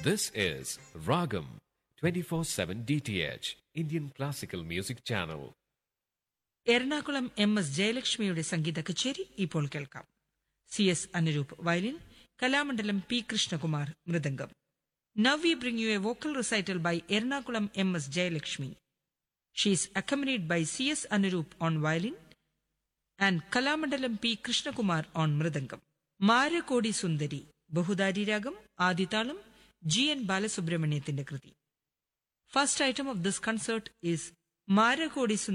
This is Ragam 24/7 DTH Indian Classical Music Channel. Ernakulam M S ജയലക്ഷ്മിയുടെ സംഗീത കച്ചേരി ഇപ്പോൾ കേൾക്കാം C S Anuroop violin Kalamandalam P Krishnakumar mridangam now we bring you a vocal recital by Ernakulam M S Jayalakshmi she's accompanied by C S Anuroop on violin and Kalamandalam P Krishnakumar on mridangam Marakoti Sundari Bahudari രാഗം ആദിതാളം G N ബാലസുബ്രഹ്മണ്യത്തിന്റെ കൃതി first item of this concert is Marakoti Sundari